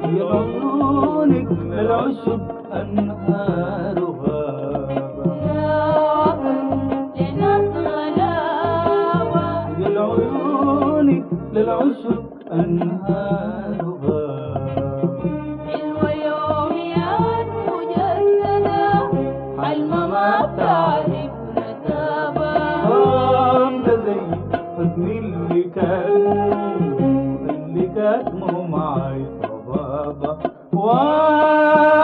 بعيونك للعشق أنهارها لعيونك للعشق أنهارها ما تعرف نسابها آه ده زي حزني اللي كان اللي كان مو معاي صبابة